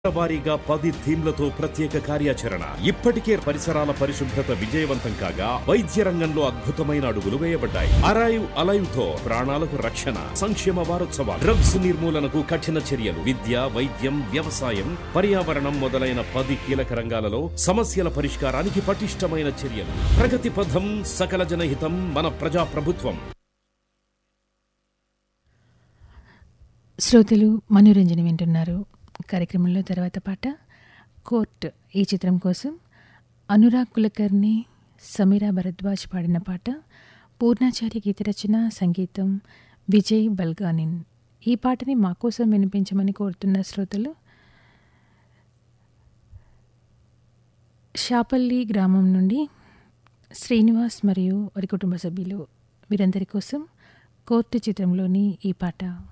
వారీగా పది థీమ్లతో ప్రత్యేక కార్యాచరణ ఇప్పటికే పరిసరాల పరిశుభ్రత విజయవంతం కాగా వైద్య రంగంలో అద్భుతమైన అడుగులు వేయబడ్డాయి అరైవ్ అలైవ్ తో ప్రాణాలకు రక్షణ సంక్షేమ వారోత్సవాలు డ్రగ్స్ నిర్మూలనకు కఠిన చర్యలు విద్య వైద్యం వ్యవసాయం పర్యావరణం మొదలైన పది కీలక రంగాలలో సమస్యల పరిష్కారానికి పటిష్టమైన చర్యలు ప్రగతి పథం సకల జనహితం మన ప్రజా ప్రభుత్వం శ్రోతలు మనోరంజన వింటున్నారు కార్యక్రమంలో తర్వాత పాట కోర్ట్ ఈ చిత్రం కోసం అనురాగ్ కులకర్ణి సమీరా భరద్వాజ్ పాడిన పాట పూర్ణాచార్య గీతరచన సంగీతం విజయ్ బల్గానిన్ ఈ పాటని మా కోసం వినిపించమని కోరుతున్న శ్రోతలు షాపల్లి గ్రామం నుండి శ్రీనివాస్ మరియు వారి కుటుంబ సభ్యులు వీరందరి కోసం కోర్టు చిత్రంలోని ఈ పాట